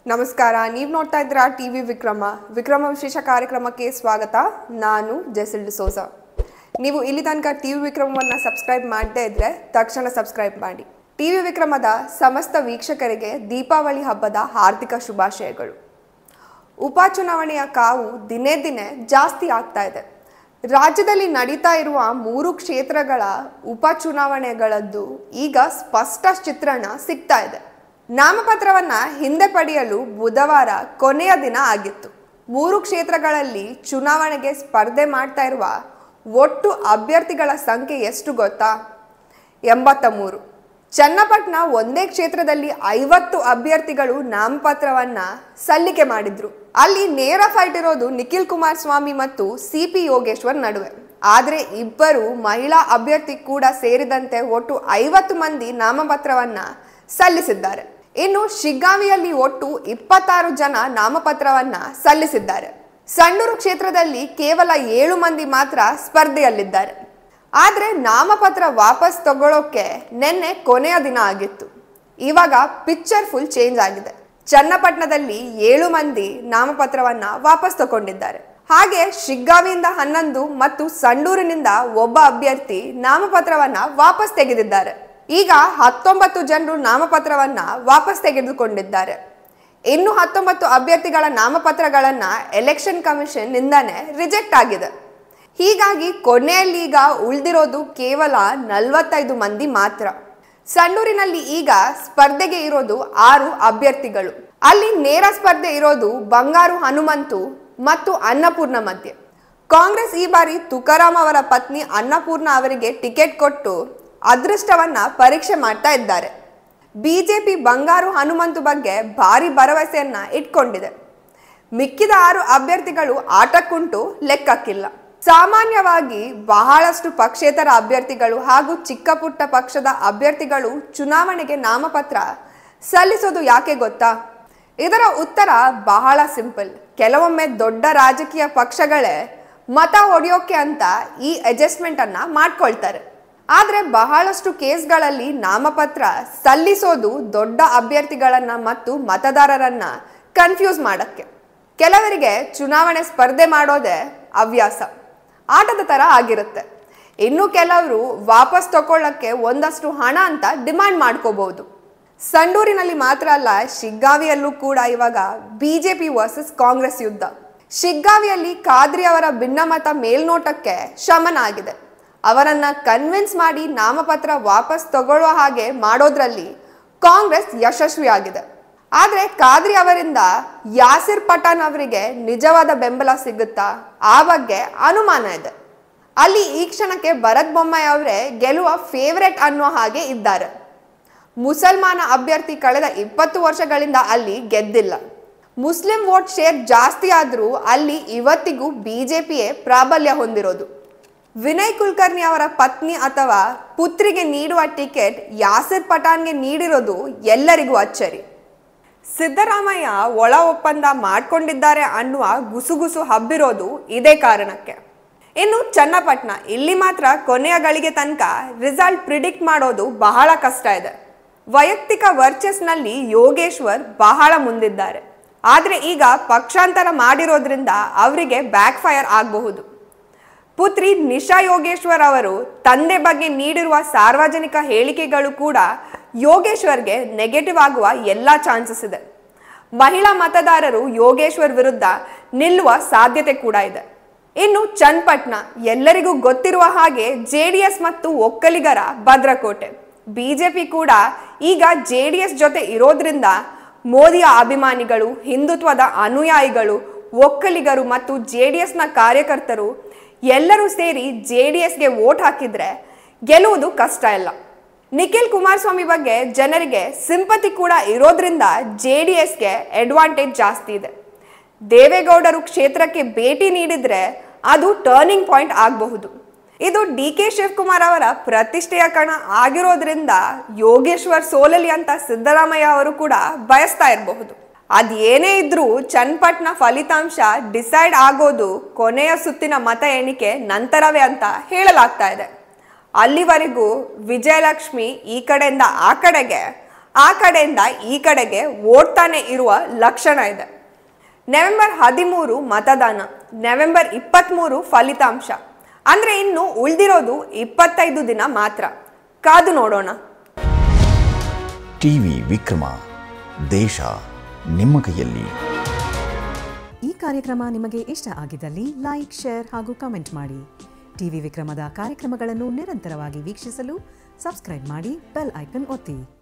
ನಮಸ್ಕಾರ ನೀವು ನೋಡ್ತಾ ಇದ್ದೀರಾ ಟಿ ವಿ ವಿಕ್ರಮ ವಿಕ್ರಮ ವಿಶೇಷ ಕಾರ್ಯಕ್ರಮಕ್ಕೆ ಸ್ವಾಗತ ನಾನು ಜೆಸಿಲ್ ಡಿಸೋಜ ನೀವು ಇಲ್ಲಿ ತನಕ ಟಿ ವಿ ವಿಕ್ರಮವನ್ನು ಸಬ್ಸ್ಕ್ರೈಬ್ ಮಾಡದೇ ಇದ್ರೆ ತಕ್ಷಣ ಸಬ್ಸ್ಕ್ರೈಬ್ ಮಾಡಿ ಟಿ ವಿ ವಿಕ್ರಮದ ಸಮಸ್ತ ವೀಕ್ಷಕರಿಗೆ ದೀಪಾವಳಿ ಹಬ್ಬದ ಹಾರ್ದಿಕ ಶುಭಾಶಯಗಳು ಉಪಚುನಾವಣೆಯ ಕಾವು ದಿನೇ ದಿನೇ ಜಾಸ್ತಿ ಆಗ್ತಾ ಇದೆ ರಾಜ್ಯದಲ್ಲಿ ನಡೀತಾ ಇರುವ ಮೂರು ಕ್ಷೇತ್ರಗಳ ಉಪಚುನಾವಣೆಗಳದ್ದು ಈಗ ಸ್ಪಷ್ಟ ಚಿತ್ರಣ ಸಿಗ್ತಾ ಇದೆ ನಾಮಪತ್ರವನ್ನ ಹಿಂದೆ ಪಡೆಯಲು ಬುಧವಾರ ಕೊನೆಯ ದಿನ ಆಗಿತ್ತು ಮೂರು ಕ್ಷೇತ್ರಗಳಲ್ಲಿ ಚುನಾವಣೆಗೆ ಸ್ಪರ್ಧೆ ಮಾಡ್ತಾ ಇರುವ ಒಟ್ಟು ಅಭ್ಯರ್ಥಿಗಳ ಸಂಖ್ಯೆ ಎಷ್ಟು ಗೊತ್ತಾ ಎಂಬತ್ತ ಮೂರು ಚನ್ನಪಟ್ಟಣ ಒಂದೇ ಕ್ಷೇತ್ರದಲ್ಲಿ ಐವತ್ತು ಅಭ್ಯರ್ಥಿಗಳು ನಾಮಪತ್ರವನ್ನ ಸಲ್ಲಿಕೆ ಮಾಡಿದ್ರು ಅಲ್ಲಿ ನೇರ ಫೈಟ್ ಇರೋದು ನಿಖಿಲ್ ಕುಮಾರಸ್ವಾಮಿ ಮತ್ತು ಸಿ ಪಿ ಯೋಗೇಶ್ವರ್ ನಡುವೆ ಆದ್ರೆ ಇಬ್ಬರು ಮಹಿಳಾ ಅಭ್ಯರ್ಥಿ ಕೂಡ ಸೇರಿದಂತೆ ಒಟ್ಟು ಐವತ್ತು ಮಂದಿ ನಾಮಪತ್ರವನ್ನ ಸಲ್ಲಿಸಿದ್ದಾರೆ ಇನ್ನು ಶಿಗ್ಗಾವಿಯಲ್ಲಿ ಒಟ್ಟು ಇಪ್ಪತ್ತಾರು ಜನ ನಾಮಪತ್ರವನ್ನ ಸಲ್ಲಿಸಿದ್ದಾರೆ ಸಂಡೂರು ಕ್ಷೇತ್ರದಲ್ಲಿ ಕೇವಲ ಏಳು ಮಂದಿ ಮಾತ್ರ ಸ್ಪರ್ಧೆಯಲ್ಲಿದ್ದಾರೆ ಆದ್ರೆ ನಾಮಪತ್ರ ವಾಪಸ್ ತಗೊಳ್ಳೋಕೆ ನಿನ್ನೆ ಕೊನೆಯ ದಿನ ಆಗಿತ್ತು ಇವಾಗ ಪಿಕ್ಚರ್ ಫುಲ್ ಚೇಂಜ್ ಆಗಿದೆ ಚನ್ನಪಟ್ಟಣದಲ್ಲಿ ಏಳು ಮಂದಿ ನಾಮಪತ್ರವನ್ನ ವಾಪಸ್ ತಗೊಂಡಿದ್ದಾರೆ ಹಾಗೆ ಶಿಗ್ಗಾವಿಯಿಂದ ಹನ್ನೊಂದು ಮತ್ತು ಸಂಡೂರಿನಿಂದ ಒಬ್ಬ ಅಭ್ಯರ್ಥಿ ನಾಮಪತ್ರವನ್ನ ವಾಪಸ್ ತೆಗೆದಿದ್ದಾರೆ ಈಗ ಹತ್ತೊಂಬತ್ತು ಜನರು ನಾಮಪತ್ರವನ್ನ ವಾಪಸ್ ತೆಗೆದುಕೊಂಡಿದ್ದಾರೆ ಇನ್ನು ಹತ್ತೊಂಬತ್ತು ಅಭ್ಯರ್ಥಿಗಳ ನಾಮಪತ್ರಗಳನ್ನ ಎಲೆಕ್ಷನ್ ಕಮಿಷನ್ ನಿಂದಾನೆ ರಿಜೆಕ್ಟ್ ಆಗಿದೆ ಹೀಗಾಗಿ ಕೊನೆಯಲ್ಲಿ ಈಗ ಉಳಿದಿರೋದು ಕೇವಲ ನಲವತ್ತೈದು ಮಂದಿ ಮಾತ್ರ ಸಂಡೂರಿನಲ್ಲಿ ಈಗ ಸ್ಪರ್ಧೆಗೆ ಇರೋದು ಆರು ಅಭ್ಯರ್ಥಿಗಳು ಅಲ್ಲಿ ನೇರ ಸ್ಪರ್ಧೆ ಇರೋದು ಬಂಗಾರು ಹನುಮಂತು ಮತ್ತು ಅನ್ನಪೂರ್ಣ ಮಧ್ಯೆ ಕಾಂಗ್ರೆಸ್ ಈ ಬಾರಿ ತುಕಾರಾಂ ಅವರ ಪತ್ನಿ ಅನ್ನಪೂರ್ಣ ಅವರಿಗೆ ಟಿಕೆಟ್ ಕೊಟ್ಟು ಅದೃಷ್ಟವನ್ನ ಪರೀಕ್ಷೆ ಮಾಡ್ತಾ ಇದ್ದಾರೆ ಬಿಜೆಪಿ ಬಂಗಾರು ಹನುಮಂತು ಬಗ್ಗೆ ಭಾರಿ ಭರವಸೆಯನ್ನ ಇಟ್ಕೊಂಡಿದೆ ಮಿಕ್ಕಿದ ಆರು ಅಭ್ಯರ್ಥಿಗಳು ಆಟಕ್ಕುಂಟು ಲೆಕ್ಕಕ್ಕಿಲ್ಲ ಸಾಮಾನ್ಯವಾಗಿ ಬಹಳಷ್ಟು ಪಕ್ಷೇತರ ಅಭ್ಯರ್ಥಿಗಳು ಹಾಗೂ ಚಿಕ್ಕ ಪುಟ್ಟ ಪಕ್ಷದ ಅಭ್ಯರ್ಥಿಗಳು ಚುನಾವಣೆಗೆ ನಾಮಪತ್ರ ಸಲ್ಲಿಸೋದು ಯಾಕೆ ಗೊತ್ತಾ ಇದರ ಉತ್ತರ ಬಹಳ ಸಿಂಪಲ್ ಕೆಲವೊಮ್ಮೆ ದೊಡ್ಡ ರಾಜಕೀಯ ಪಕ್ಷಗಳೇ ಮತ ಹೊಡೆಯೋಕೆ ಅಂತ ಈ ಅಡ್ಜಸ್ಟ್ಮೆಂಟ್ ಅನ್ನ ಮಾಡ್ಕೊಳ್ತಾರೆ ಆದ್ರೆ ಬಹಳಷ್ಟು ಕೇಸ್ಗಳಲ್ಲಿ ನಾಮಪತ್ರ ಸಲ್ಲಿಸೋದು ದೊಡ್ಡ ಅಭ್ಯರ್ಥಿಗಳನ್ನ ಮತ್ತು ಮತದಾರರನ್ನ ಕನ್ಫ್ಯೂಸ್ ಮಾಡಕ್ಕೆ ಕೆಲವರಿಗೆ ಚುನಾವಣೆ ಸ್ಪರ್ಧೆ ಮಾಡೋದೇ ಹವ್ಯಾಸ ಆಟದ ತರ ಆಗಿರುತ್ತೆ ಇನ್ನು ಕೆಲವರು ವಾಪಸ್ ತಗೊಳ್ಳಕ್ಕೆ ಒಂದಷ್ಟು ಹಣ ಅಂತ ಡಿಮಾಂಡ್ ಮಾಡ್ಕೋಬಹುದು ಸಂಡೂರಿನಲ್ಲಿ ಮಾತ್ರ ಅಲ್ಲ ಶಿಗ್ಗಾವಿಯಲ್ಲೂ ಕೂಡ ಇವಾಗ ಬಿಜೆಪಿ ವರ್ಸಸ್ ಕಾಂಗ್ರೆಸ್ ಯುದ್ಧ ಶಿಗ್ಗಾವಿಯಲ್ಲಿ ಖಾದ್ರಿ ಅವರ ಭಿನ್ನಮತ ಮೇಲ್ನೋಟಕ್ಕೆ ಶಮನ ಆಗಿದೆ ಅವರನ್ನ ಕನ್ವಿನ್ಸ್ ಮಾಡಿ ನಾಮಪತ್ರ ವಾಪಸ್ ತಗೊಳ್ಳೋ ಹಾಗೆ ಮಾಡೋದ್ರಲ್ಲಿ ಕಾಂಗ್ರೆಸ್ ಯಶಸ್ವಿಯಾಗಿದೆ ಆದ್ರೆ ಖಾದ್ರಿ ಅವರಿಂದ ಯಾಸಿರ್ ಪಠಾಣ್ ಅವರಿಗೆ ನಿಜವಾದ ಬೆಂಬಲ ಸಿಗುತ್ತಾ ಆ ಬಗ್ಗೆ ಅನುಮಾನ ಇದೆ ಅಲ್ಲಿ ಈ ಕ್ಷಣಕ್ಕೆ ಭರತ್ ಬೊಮ್ಮಾಯಿ ಅವರೇ ಗೆಲ್ಲುವ ಫೇವರೆಟ್ ಅನ್ನೋ ಹಾಗೆ ಇದ್ದಾರೆ ಮುಸಲ್ಮಾನ ಅಭ್ಯರ್ಥಿ ಕಳೆದ ಇಪ್ಪತ್ತು ವರ್ಷಗಳಿಂದ ಅಲ್ಲಿ ಗೆದ್ದಿಲ್ಲ ಮುಸ್ಲಿಂ ವೋಟ್ ಶೇರ್ ಜಾಸ್ತಿ ಆದ್ರೂ ಅಲ್ಲಿ ಇವತ್ತಿಗೂ ಬಿಜೆಪಿಯೇ ಪ್ರಾಬಲ್ಯ ಹೊಂದಿರೋದು ವಿನಯ್ ಕುಲಕರ್ಣಿ ಅವರ ಪತ್ನಿ ಅಥವಾ ಪುತ್ರಿಗೆ ನೀಡುವ ಟಿಕೆಟ್ ಯಾಸಿರ್ ಪಠಾಣ್ಗೆ ನೀಡಿರೋದು ಎಲ್ಲರಿಗೂ ಅಚ್ಚರಿ ಸಿದ್ದರಾಮಯ್ಯ ಒಳ ಒಪ್ಪಂದ ಮಾಡ್ಕೊಂಡಿದ್ದಾರೆ ಅನ್ನುವ ಗುಸುಗುಸು ಹಬ್ಬಿರೋದು ಇದೇ ಕಾರಣಕ್ಕೆ ಇನ್ನು ಚನ್ನಪಟ್ಟಣ ಇಲ್ಲಿ ಮಾತ್ರ ಕೊನೆಯ ಗಳಿಗೆ ತನಕ ರಿಸಲ್ಟ್ ಪ್ರಿಡಿಕ್ಟ್ ಮಾಡೋದು ಬಹಳ ಕಷ್ಟ ಇದೆ ವೈಯಕ್ತಿಕ ವರ್ಚಸ್ನಲ್ಲಿ ಯೋಗೇಶ್ವರ್ ಬಹಳ ಮುಂದಿದ್ದಾರೆ ಆದ್ರೆ ಈಗ ಪಕ್ಷಾಂತರ ಮಾಡಿರೋದ್ರಿಂದ ಅವರಿಗೆ ಬ್ಯಾಕ್ ಫೈರ್ ಆಗಬಹುದು ಪುತ್ರಿ ನಿಶಾ ಯೋಗೇಶ್ವರ್ ಅವರು ತಂದೆ ಬಗ್ಗೆ ನೀಡಿರುವ ಸಾರ್ವಜನಿಕ ಹೇಳಿಕೆಗಳು ಕೂಡ ಯೋಗೇಶ್ವರ್ಗೆ ನೆಗೆಟಿವ್ ಆಗುವ ಎಲ್ಲ ಚಾನ್ಸಸ್ ಇದೆ ಮಹಿಳಾ ಮತದಾರರು ಯೋಗೇಶ್ವರ್ ವಿರುದ್ಧ ನಿಲ್ಲುವ ಸಾಧ್ಯತೆ ಕೂಡ ಇದೆ ಇನ್ನು ಚನ್ನಪಟ್ಟಣ ಎಲ್ಲರಿಗೂ ಗೊತ್ತಿರುವ ಹಾಗೆ ಜೆಡಿಎಸ್ ಮತ್ತು ಒಕ್ಕಲಿಗರ ಭದ್ರಕೋಟೆ ಬಿಜೆಪಿ ಕೂಡ ಈಗ ಜೆಡಿಎಸ್ ಜೊತೆ ಇರೋದ್ರಿಂದ ಮೋದಿಯ ಅಭಿಮಾನಿಗಳು ಹಿಂದುತ್ವದ ಅನುಯಾಯಿಗಳು ಒಕ್ಕಲಿಗರು ಮತ್ತು ಜೆಡಿಎಸ್ನ ಕಾರ್ಯಕರ್ತರು ಎಲ್ಲರೂ ಸೇರಿ ಜೆ ಡಿ ಎಸ್ಗೆ ವೋಟ್ ಹಾಕಿದ್ರೆ ಗೆಲ್ಲುವುದು ಕಷ್ಟ ಇಲ್ಲ ನಿಖಿಲ್ ಕುಮಾರಸ್ವಾಮಿ ಬಗ್ಗೆ ಜನರಿಗೆ ಸಿಂಪತಿ ಕೂಡ ಇರೋದ್ರಿಂದ ಜೆ ಡಿ ಎಸ್ಗೆ ಅಡ್ವಾಂಟೇಜ್ ಜಾಸ್ತಿ ಇದೆ ದೇವೇಗೌಡರು ಕ್ಷೇತ್ರಕ್ಕೆ ಭೇಟಿ ನೀಡಿದ್ರೆ ಅದು ಟರ್ನಿಂಗ್ ಪಾಯಿಂಟ್ ಆಗಬಹುದು ಇದು ಡಿ ಕೆ ಶಿವಕುಮಾರ್ ಅವರ ಪ್ರತಿಷ್ಠೆಯ ಕಣ ಆಗಿರೋದ್ರಿಂದ ಯೋಗೇಶ್ವರ್ ಸೋಲಲಿ ಅಂತ ಸಿದ್ದರಾಮಯ್ಯ ಅವರು ಕೂಡ ಬಯಸ್ತಾ ಇರಬಹುದು ಅದೇನೇ ಇದ್ರೂ ಚನ್ನಪಟ್ಟಣ ಫಲಿತಾಂಶ ಡಿಸೈಡ್ ಆಗೋದು ಕೊನೆಯ ಸುತ್ತಿನ ಮತ ಎಣಿಕೆ ನಂತರವೇ ಅಂತ ಹೇಳಲಾಗ್ತಾ ಇದೆ ಅಲ್ಲಿವರೆಗೂ ವಿಜಯಲಕ್ಷ್ಮಿ ಈ ಕಡೆಯಿಂದ ಆ ಕಡೆಗೆ ಆ ಕಡೆಯಿಂದ ಈ ಕಡೆಗೆ ಓಡ್ತಾನೆ ಇರುವ ಲಕ್ಷಣ ಇದೆ ನವೆಂಬರ್ ಹದಿಮೂರು ಮತದಾನ ನವೆಂಬರ್ ಇಪ್ಪತ್ತ್ಮೂರು ಫಲಿತಾಂಶ ಅಂದರೆ ಇನ್ನು ಉಳಿದಿರೋದು ಇಪ್ಪತ್ತೈದು ದಿನ ಮಾತ್ರ ಕಾದು ನೋಡೋಣ ಟಿವಿ ವಿಕ್ರಮ ದೇಶ ನಿಮ್ಮ ಕೈಯಲ್ಲಿ ಈ ಕಾರ್ಯಕ್ರಮ ನಿಮಗೆ ಇಷ್ಟ ಆಗಿದ್ದಲ್ಲಿ ಲೈಕ್ ಶೇರ್ ಹಾಗೂ ಕಮೆಂಟ್ ಮಾಡಿ ಟಿವಿ ವಿಕ್ರಮದ ಕಾರ್ಯಕ್ರಮಗಳನ್ನು ನಿರಂತರವಾಗಿ ವೀಕ್ಷಿಸಲು ಸಬ್ಸ್ಕ್ರೈಬ್ ಮಾಡಿ ಬೆಲ್ ಐಕನ್ ಒತ್ತಿ